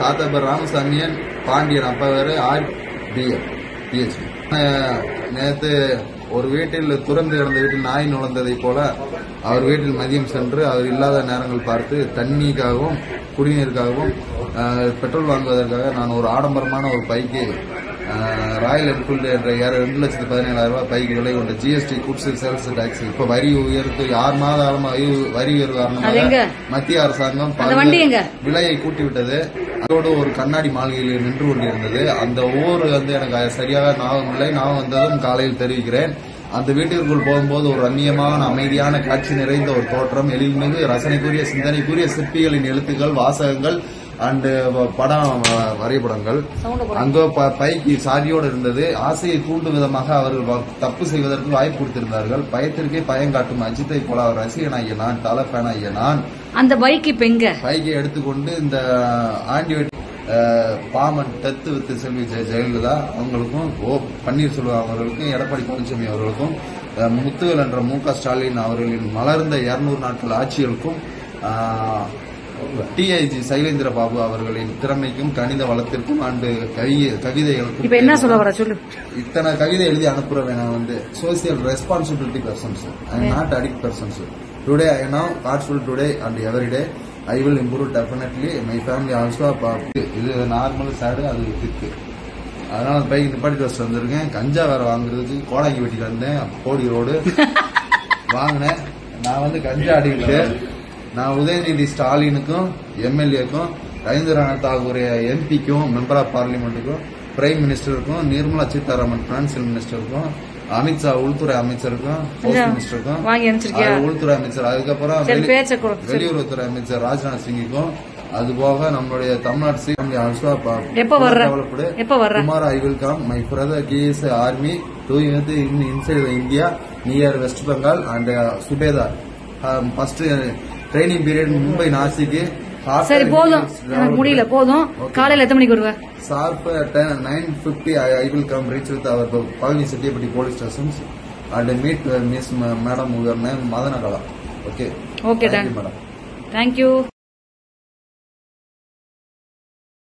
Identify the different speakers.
Speaker 1: தாத்தா பேர் ராமசாமியன் பாண்டியன் அப்பா பேரு ஆர் பிஎம் பிஹெச்டி நேத்து ஒரு வீட்டில் துறந்து கிடந்த வீட்டில் நாய் நுழைந்ததை போல அவர் வீட்டில் மதியம் சென்று அவர் இல்லாத நேரங்கள் பார்த்து தண்ணிக்காகவும் குடிநீருக்காகவும் அஹ், பெட்ரோல் வாங்குவதற்காக நான் ஒரு ஆடம்பரமான ஒரு பைக்கு அஹ், ராயல் என்ஃபீல்டு என்ற ஏற- ரெண்டு லட்சத்து பதினேழாயிரம் ரூபாய் பைக்கு விலை கொண்ட ஜிஎஸ்டி குட்ஸ் சேல்ஸ் டாக்ஸ் இப்ப வரி உயர்த்து ஆறு மாத காலமா வரி- வரி உயர்வு
Speaker 2: அது எங்க?
Speaker 1: காரணமாக மத்திய அரசாங்கம்
Speaker 2: அந்த வண்டி எங்க?
Speaker 1: விலையை கூட்டி விட்டது அதோடு ஒரு கண்ணாடி மாளிகையில் நின்று கொண்டிருந்தது அந்த ஊர் வந்து எனக்கு சரியாக ஞாபகம் இல்லை ஞாபகம் வந்ததும் காலையில் தெரிவிக்கிறேன் அந்த வீட்டிற்குள் போகும்போது ஒரு ரம்மியமான அமைதியான காட்சி நிறைந்த ஒரு தோற்றம் எழில்மிகு ரசனைக்குரிய சிந்தனைக்குரிய சிற்பிகளின் எழுத்துக்கள் வாசகங்கள் அண்டு படம் வ- வரைபடங்கள் அங்க ப- பைக்கு சாவியோடு இருந்தது ஆசையை தூண்டும் விதமாக அவர்கள் வ- தப்பு செய்வதற்கு வாய்ப்பு கொடுத்திருந்தார்கள் பயத்திற்கே பயம் காட்டும் அஜித்தை போல அவர் ரசிகனாகிய நான் தல ஃபேனாகிய நான்
Speaker 2: அந்த பைக் இப்ப எங்க
Speaker 1: பைக்கை எடுத்துக்கொண்டு இந்த ஆண்டிவெட் பாமன் டெத்து வித்து செல்வி ஜெய- ஜெயலலிதா அவங்களுக்கும் ஓ பன்னீர்செல்வம் அவர்களுக்கும் எடப்பாடி பழனிசாமி அவர்களுக்கும் அஹ், முத்துவேல் என்ற மு க ஸ்டாலின் அவர்களின் மலர்ந்த இருநூறு நாட்கள் ஆட்சிகளுக்கும் டிஐஜி சைலேந்திர பாபு அவர்களின் திறமைக்கும் கணித வளத்திற்கும் அண்டு கவி கவிதைகளுக்கும்
Speaker 2: இப்ப என்ன சொல்ல வர சொல்லு
Speaker 1: இத்தனை கவிதை எழுதி அனுப்புறவன் நான் வந்து social responsibility persons I not addict persons today I now godful today and every day I will improve definitely my family also இது நார்மல் சேடு அது திக்கு அதனால பைக் நிப்பாட்டி வச்சுட்டு வந்திருக்கேன் கஞ்சா வேற வாங்குறதுக்கு கோடாங்கி வெட்டிட்டு வந்தேன் கோடி ரோடு வாங்கினேன் நான் வந்து கஞ்சா அடிக்கிட்டு நான் உதயநிதி ஸ்டாலினுக்கும் எம்எல்ஏக்கும் ரவீந்திரநாத் தாகூர் எம்பிக்கும் மெம்பர் ஆஃப் பார்லிமெண்ட்டுக்கும் பிரைம் மினிஸ்டருக்கும் நிர்மலா சீதாராமன் பினான்சியல் மினிஸ்டருக்கும் அமித்ஷா உள்துறை அமைச்சருக்கும் போஸ்ட்
Speaker 2: கொஞ்சம்
Speaker 1: மினிஸ்டருக்கும்
Speaker 2: வாங்கி அனுப்பிச்சிருக்கியா
Speaker 1: அது உள்துறை அமைச்சர் அதுக்கப்புறம்
Speaker 2: சரி
Speaker 1: வெளி-
Speaker 2: பேச்ச கொடு சரி.
Speaker 1: வெளியுறவுத்துறை அமைச்சர் ராஜ்நாத் சிங்குக்கும் அது போக நம்மளுடைய தமிழ்நாடு சீஎம் ஆல்சோ
Speaker 2: எப்ப வர்ற?
Speaker 1: டெவலப்டு
Speaker 2: எப்ப வர்ற?
Speaker 1: Tomorrow I will come. My brother he is a army doing it in inside the India near West Bengal and uh, Subedar. Um, first uh, training period Mumbai Nasik.
Speaker 2: சரி போதும் எனக்கு முடியல போதும் காலையில எத்தனை மணிக்கு வருவ
Speaker 1: Sharp uh, 10, 9.50 I, I will come reach with our Palani City police stations and meet uh, Miss Ma- Madam her name Madanakala. Okay.
Speaker 2: Okay,
Speaker 1: Thank
Speaker 2: done.
Speaker 1: you, madam.
Speaker 2: Thank you